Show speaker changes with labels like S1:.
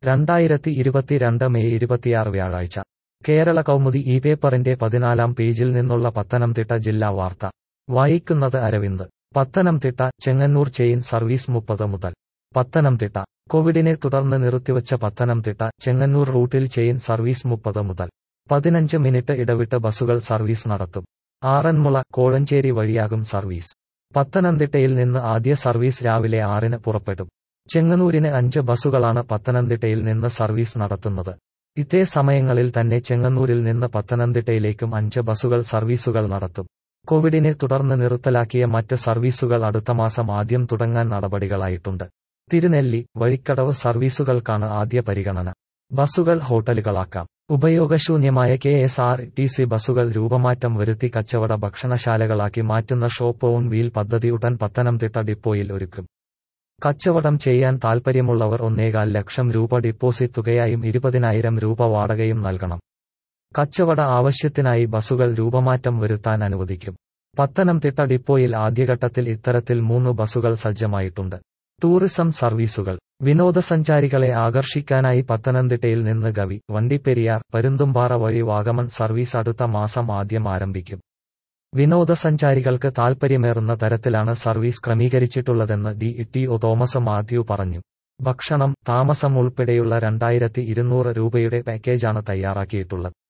S1: രണ്ടായിരത്തി ഇരുപത്തിരണ്ട് മെയ് ഇരുപത്തിയാറ് വ്യാഴാഴ്ച കേരള കൗമുദി ഈ പേപ്പറിന്റെ പതിനാലാം പേജിൽ നിന്നുള്ള പത്തനംതിട്ട ജില്ലാ വാർത്ത വായിക്കുന്നത് അരവിന്ദ് പത്തനംതിട്ട ചെങ്ങന്നൂർ ചെയിൻ സർവീസ് മുപ്പത് മുതൽ പത്തനംതിട്ട കോവിഡിനെ തുടർന്ന് നിർത്തിവച്ച പത്തനംതിട്ട ചെങ്ങന്നൂർ റൂട്ടിൽ ചെയിൻ സർവീസ് മുപ്പത് മുതൽ പതിനഞ്ച് മിനിറ്റ് ഇടവിട്ട് ബസുകൾ സർവീസ് നടത്തും ആറന്മുള കോഴഞ്ചേരി വഴിയാകും സർവീസ് പത്തനംതിട്ടയിൽ നിന്ന് ആദ്യ സർവീസ് രാവിലെ ആറിന് പുറപ്പെടും ചെങ്ങന്നൂരിന് അഞ്ച് ബസുകളാണ് പത്തനംതിട്ടയിൽ നിന്ന് സർവീസ് നടത്തുന്നത് ഇതേ സമയങ്ങളിൽ തന്നെ ചെങ്ങന്നൂരിൽ നിന്ന് പത്തനംതിട്ടയിലേക്കും അഞ്ച് ബസുകൾ സർവീസുകൾ നടത്തും കോവിഡിനെ തുടർന്ന് നിർത്തലാക്കിയ മറ്റ് സർവീസുകൾ അടുത്ത മാസം ആദ്യം തുടങ്ങാൻ നടപടികളായിട്ടുണ്ട് തിരുനെല്ലി വഴിക്കടവ് സർവീസുകൾക്കാണ് ആദ്യ പരിഗണന ബസുകൾ ഹോട്ടലുകളാക്കാം ഉപയോഗശൂന്യമായ K S R T C ബസുകൾ രൂപമാറ്റം വരുത്തി കച്ചവട ഭക്ഷണശാലകളാക്കി മാറ്റുന്ന ഷോപ്പ് ഓൺ വീൽ പദ്ധതി ഉടൻ പത്തനംതിട്ട ഡിപ്പോയിൽ ഒരുക്കും കച്ചവടം ചെയ്യാൻ താൽപ്പര്യമുള്ളവർ ഒന്നേകാൽ ലക്ഷം രൂപ ഡിപ്പോസിറ്റ് തുകയായും ഇരുപതിനായിരം രൂപ വാടകയും നൽകണം കച്ചവട ആവശ്യത്തിനായി ബസുകൾ രൂപമാറ്റം വരുത്താൻ അനുവദിക്കും പത്തനംതിട്ട ഡിപ്പോയിൽ ആദ്യഘട്ടത്തിൽ ഇത്തരത്തിൽ മൂന്ന് ബസുകൾ സജ്ജമായിട്ടുണ്ട് ടൂറിസം സർവീസുകൾ വിനോദസഞ്ചാരികളെ ആകർഷിക്കാനായി പത്തനംതിട്ടയിൽ നിന്ന് ഗവി വണ്ടിപ്പെരിയാർ പരുന്തുംപാറ വഴി വാഗമൺ സർവീസ് അടുത്ത മാസം ആദ്യം ആരംഭിക്കും വിനോദസഞ്ചാരികൾക്ക് താൽപ്പര്യമേറുന്ന തരത്തിലാണ് സർവീസ് ക്രമീകരിച്ചിട്ടുള്ളതെന്ന് D T O Thomas Mathew പറഞ്ഞു ഭക്ഷണം താമസം ഉൾപ്പെടെയുള്ള രണ്ടായിരത്തി ഇരുന്നൂറ് രൂപയുടെ പാക്കേജാണ് തയ്യാറാക്കിയിട്ടുള്ളത്